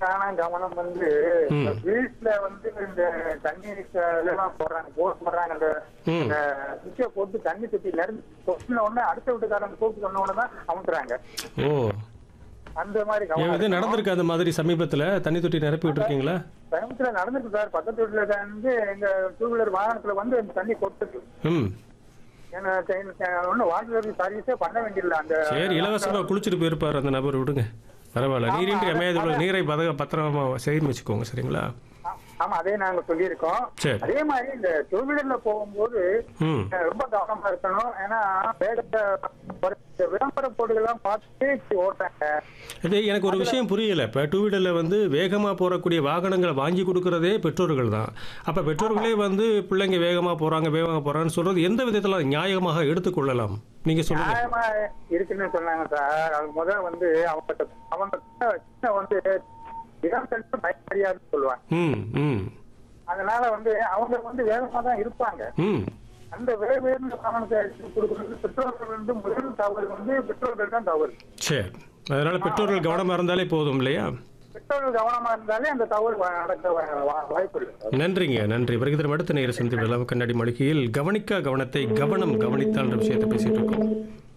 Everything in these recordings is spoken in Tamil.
முக்கியமான கவனம் வந்து ம். இந்த வீட்டுல வந்து இந்த தண்ணி எல்லாம் போடுறாங்க போர் போடுறாங்க அந்த ம். சுவிட்சை போட்டு தண்ணி தொட்டி நிரம்பி தொட்டின உடனே அடுத்த வீட்டுக்காரங்க கூப்பிட்டு சொன்ன உடனே தான் அமுத்துறாங்க ஓ அந்த மாதிரி ஏன் கவனம் இது நடந்திருக்கு அந்த மாதிரி சமீபத்தில் தண்ணி தொட்டி நிரப்பி விட்டுருக்கீங்களா சமீபத்துல நடந்திருக்கு சார் பக்கத்து வீட்டுல வந்து எங்க டூ வீலர் வாகனத்துல வந்து அந்த தண்ணி கொட்டுது ம் ஏன்னா ஒன்னும் வாட்டர் சர்வீஸே பண்ண வேண்டியதில்லை அந்த சரி இலவசமாக குளிச்சுட்டு போயிருப்பார் அந்த நபர் விடுங்க பரவாயில்ல நீரின்றி அமையாத நீரை பத பத்திரமா சேமிச்சு வச்சுக்கோங்க சரிங்களா ஆ- ஆமா அதே நாங்க சொல்லியிருக்கோம் சரி. அதே மாதிரி இந்த டூ வீலர்ல போகும்போது ம் அஹ், ரொம்ப கவனமா இருக்கணும் ஏன்னா வேகத்தை ஒரு இந்த விளம்பர போர்டுகள்லாம் பார்த்து இப்படி ஓட்டுறாங்க இது எனக்கு ஒரு விஷயம் புரியல இப்போ டூ வீலரில் வந்து வேகமாக போகக்கூடிய வாகனங்களை வாங்கி கொடுக்கறதே பெற்றோர்கள் தான் அப்போ பெற்றோர்களே வந்து பிள்ளைங்க வேகமாக போகிறாங்க வேகமாக போகிறாங்கன்னு சொல்கிறது எந்த விதத்தில் நியாயமாக எடுத்துக்கொள்ளலாம் நீங்கள் சொல்லுங்கள் நியாயமா இருக்குன்னு சொன்னாங்க சார் அது முதல் வந்து அவங்க அவங்க சின்ன வந்து இடம் சென்று பயப்படியாதுன்னு சொல்லுவாங்க ம் ம் அதனால வந்து அவங்க வந்து வேகமா தான் இருப்பாங்க ம் அந்த வேக உயர்ந்த கவனத்தை எடுத்து கொடுக்கறது பெற்றோர்கள் வந்து முதல் தவறு வந்து பெற்றோர்கள் தான் தவறு சரி அதனால் பெற்றோர்கள் கவனமாக இருந்தாலே போதும் இல்லையா பெற்றோர்கள் கவனமா இருந்தாலே அந்த தவறு வ- நடக்க வ- வா- வாய்ப்பு இருக்கு நன்றிங்க நன்றி வருகிற அடுத்த நேர சந்தி விழாவு கண்ணாடி மளிகையில் கவனிக்கா கவனத்தை கவனம் கவனித்தால் விஷயத்தை பேசிட்டு இருக்கோம்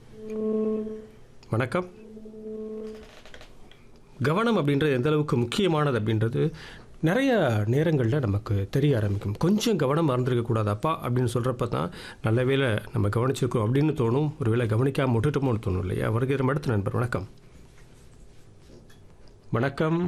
வணக்கம் கவனம் அப்படின்றது எந்த அளவுக்கு முக்கியமானது அப்படின்றது நிறைய நேரங்களில் நமக்கு தெரிய ஆரம்பிக்கும் கொஞ்சம் கவனம் மறந்துருக்கக்கூடாதாப்பா அப்படின்னு சொல்கிறப்ப தான் நல்ல வேளை நம்ம கவனிச்சிருக்கோம் அப்படின்னு தோணும் ஒரு வேளை கவனிக்காமல் விட்டுட்டோமோன்னு தோணும் இல்லையா வருகிற அடுத்த நண்பர் வணக்கம் வணக்கம்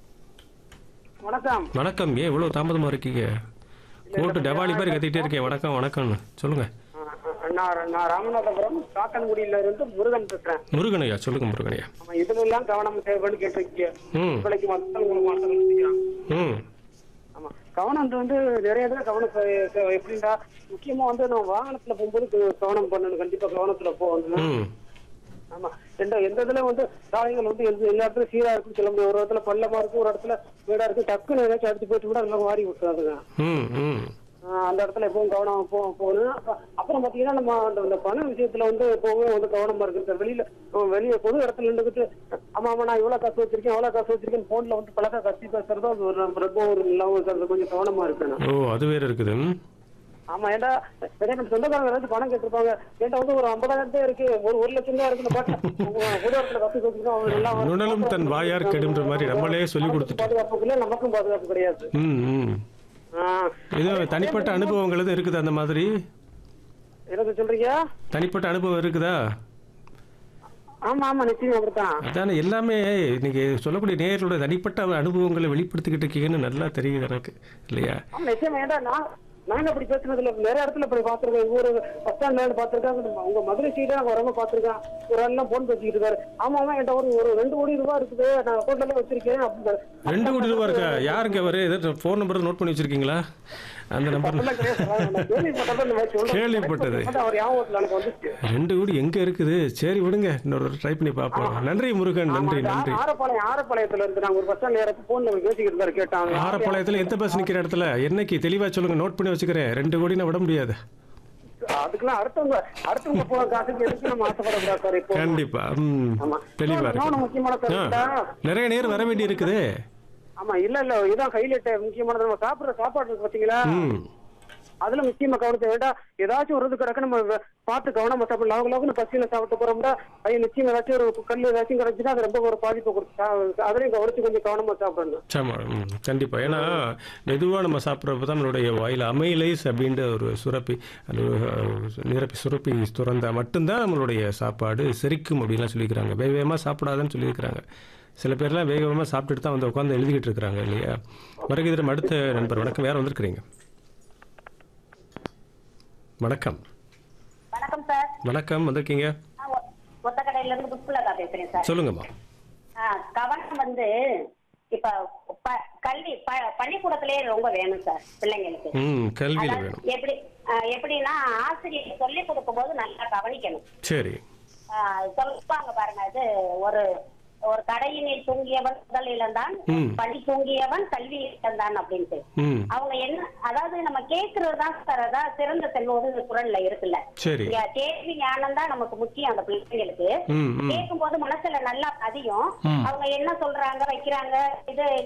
வணக்கம் வணக்கம் ஏன் இவ்வளோ தாமதமாக இருக்கீங்க கோட்டு டவாலி மாதிரி கத்திக்கிட்டே இருக்கேன் வணக்கம் வணக்கம்னு சொல்லுங்கள் அஹ் நான் நான் ராமநாதபுரம் காக்கன்குடியில இருந்து முருகன் பேசுறேன் முருகனையா சொல்லுங்க முருகனையா ஆமா இதுல எல்லாம் கவனம் தேவைன்னு கேட்டிருக்கீங்க ம் விலைக்கு மக்கள் உங்களுக்கு மாற்றம் செஞ்சுக்கிறாங்க. ம் ஆமா கவனம் வந்து நிறைய இதுல கவனம் செ- செ- எப்படின்னா முக்கியமா வந்து நம்ம வாகனத்துல போகும்போது கு- கவனம் பண்ணணும் கண்டிப்பா கவனத்துல போகணும் ம் ஆமா எந்த எந்த இதுல வந்து சாலைகள் வந்து எந்த எல்லா இடத்துல சீரா இருக்குன்னு சொல்ல முடியாது ஒரு இடத்துல பள்ளமா இருக்கு ஒரு இடத்துல வீடா இருக்கு டக்குன்னு ஏதாச்சும் அடிச்சு போயிட்டு கூட எல்லாம் மாறி விட்டுறாதுங்க ம் ம் ஆஹ் அந்த இடத்துல எப்பவும் கவனமா போ போகணும் அப்ப- அப்புறம் பாத்தீங்கன்னா நம்ம அந்த இந்த பண விஷயத்துல வந்து எப்பவுமே வந்து கவனமா இருக்கு சார் வெளியில நம்ம வெளிய பொது இடத்துல இருந்துகிட்டு ஆமா ஆமா நான் இவ்வளவு காசு வச்சிருக்கேன் அவ்வளவு காசு வச்சிருக்கேன் போன்ல வந்து பழக்க கத்தி பேசுறதும் அது ஒரு நம்ம ரொம்ப ஒரு இல்லாம இருக்கிறது கொஞ்சம் கவனமா இருக்கணும் ஓ அது வேற இருக்குது ம். ஆமா ஏன்டா நிறைய நம்ம சொந்தக்காரங்க ஏதாச்சும் பணம் கேட்டிருப்பாங்க என்கிட்ட வந்து ஒரு ஐம்பதாயிரம் தான் இருக்கு ஒரு ஒரு லட்சம் தான் இருக்கு பாட்டு பொது இடத்துல கத்தி வச்சிருக்கோம் அவங்க எல்லாம் நுணலும் தன் வாயார் கெடுன்ற மாதிரி நம்மளே சொல்லி கொடுத்துட்டு பாதுகாப்புக்குள்ள நமக்கும் பாதுகாப்பு கிடையாது ம் ம் ஆஹ் இது தனிப்பட்ட அனுபவங்கள் எதுவும் இருக்குது அந்த மாதிரி எனக்கு சொல்றீங்க தனிப்பட்ட அனுபவம் இருக்குதா ஆமா ஆமா நிச்சயம் அப்படித்தான் அதானே எல்லாமே இன்னைக்கு சொல்லக்கூடிய நேயர்களோட தனிப்பட்ட அனுபவங்களை வெளிப்படுத்திக்கிட்டு இருக்கீங்கன்னு நல்லா தெரியுது எனக்கு இல்லையா ஆமா நிச்சயமா ஏன்டா நான் நாங்க அப்படி பேசுனது இல்ல நிறைய இடத்துல அப்படி பாத்துருக்கேன் ஊரு பஸ் ஸ்டாண்ட்ல பாத்துருக்காங்க உங்க மதுரை சைடா நான் வரவங்க பாத்துருக்கேன் ஒரு எல்லாம் போன் பேசிக்கிட்டு இருக்காரு ஆமா ஆமா என்கிட்ட ஒரு ஒரு ரெண்டு கோடி ரூபாய் இருக்குது நான் அக்கௌண்ட்ல தான் வச்சிருக்கேன் அப்படின்னு ரெண்டு கோடி ரூபா இருக்கா யாருங்க அவரு ஏதாவது ஃபோன் நம்பர் நோட் பண்ணி வச்சிருக்கீங்களா அந்த நம்பர் அப்படிலாம் கிடையாது சார். நான் கேள்விப்பட்டதை இந்த மாதிரி சொல்றேன். கேள்விப்பட்டது. அவர் ஞாபகத்துல எனக்கு வந்துச்சு ரெண்டு கோடி எங்க இருக்குது சரி விடுங்க இன்னொரு ட்ரை பண்ணி பார்ப்போம் நன்றி முருகன் நன்றி ஆமா, நன்றி ஆரப்பாளையம் ஆரப்பாளையத்துல இருந்து நாங்க ஒரு பஸ் ஸ்டாண்ட்ல இறக்கி போன்ல பேசிக்கிட்டு இருந்தாரு கேட்டாங்க ஆரப்பாளையத்தில் எந்த பஸ் நிக்கிற இடத்துல என்னைக்கு தெளிவா சொல்லுங்க நோட் பண்ணி வச்சுக்கிறேன் ரெண்டு கோடி நான் விட முடியாது அதுக்கெல்லாம் அடுத்தவங்க அடுத்தவங்க போன காசுக்கு எதுக்கு நம்ம ஆசைப்படக்கூடாது சார் இப்போ கண்டிப்பா ம் ஆமா தெளிவா இன்னொன்னு முக்கியமான இருக்கு கருத்து ஆ, நிறைய நேரம் வர வேண்டி இருக்குது ஆமா இல்ல இல்ல இதான் ஹைலைட் முக்கியமானது நம்ம சாப்பிடுற சாப்பாடு இருக்கு பாத்தீங்களா ம் அதுல முக்கியமா கவனத்தை வேண்டாம் ஏதாச்சும் ஒரு இது கிடக்கு நம்ம வ- பார்த்து கவனமா சாப்பிடலாம் லவங்க லவங்க பசியில சாப்பிட்டு போறோம்னா அது நிச்சயம் ஏதாச்சும் ஒரு கல் ஏதாச்சும் கிடைச்சுன்னா அது ரொம்ப ஒரு பாதிப்பு கொடுத்து அதுலயும் கவனிச்சு கொஞ்சம் கவனமா சாப்பிடணும் சாமா ம் கண்டிப்பா ஏன்னா மெதுவா நம்ம சாப்பிட்றப்ப தான் நம்மளுடைய வாயில அமைலைஸ் அப்படின்ற ஒரு சுரப்பி அந்த அஹ், நிரப்பி சுரப்பி துறந்தா மட்டும்தான் நம்மளுடைய சாப்பாடு செரிக்கும் அப்படின்லாம் சொல்லியிருக்கிறாங்க வேக வேகமாக சாப்பிடாதன்னு சொல்லியிருக்கிறாங்க சில பேர்லாம் வேக வேகமாக சாப்பிட்டுட்டு தான் வந்து உட்காந்து எழுதிக்கிட்டு இருக்கிறாங்க இல்லையா வருகிறதும் அடுத்த நண்பர் வணக்கம் வேற வந்திருக்கிறீங்க வணக்கம் வணக்கம் சார் வணக்கம் வந்திருக்கீங்க நான் ஒ- ஒத்தக்கடையில இருந்து புஷ்பலதா பேசுறேன் சார் சொல்லுங்கம்மா ஆ, கவனம் வந்து இப்ப ப- கல்வி ப- பள்ளிக்கூடத்திலேயே ரொம்ப வேணும் சார் பிள்ளைங்களுக்கு ம் கல்வியில் அதாவது வேணும் எப்படி ஆ, எப்படின்னா ஆசிரியர் சொல்லி கொடுக்கும் போது நல்லா கவனிக்கணும் சரி ஆ, சொல்லுவாங்க பாருங்க அது ஒரு ஒரு கடையினில் தூங்கியவன் முதல் இழந்தான் ம். பள்ளி தூங்கியவன் கல்வி இழந்தான் அப்படின்ட்டு ம் அவங்க என்ன அதாவது நம்ம கேக்குறது தான் சார் அதான் சிறந்த செல்வது குரல்ல இருக்குல்ல சரி இங்க கேள்வி ஞானம் தான் நமக்கு முக்கியம் அந்த பிள்ளைங்களுக்கு ம் ம் கேட்கும் போது மனசுல நல்லா பதியும் ம். அவங்க என்ன சொல்றாங்க வைக்கிறாங்க இது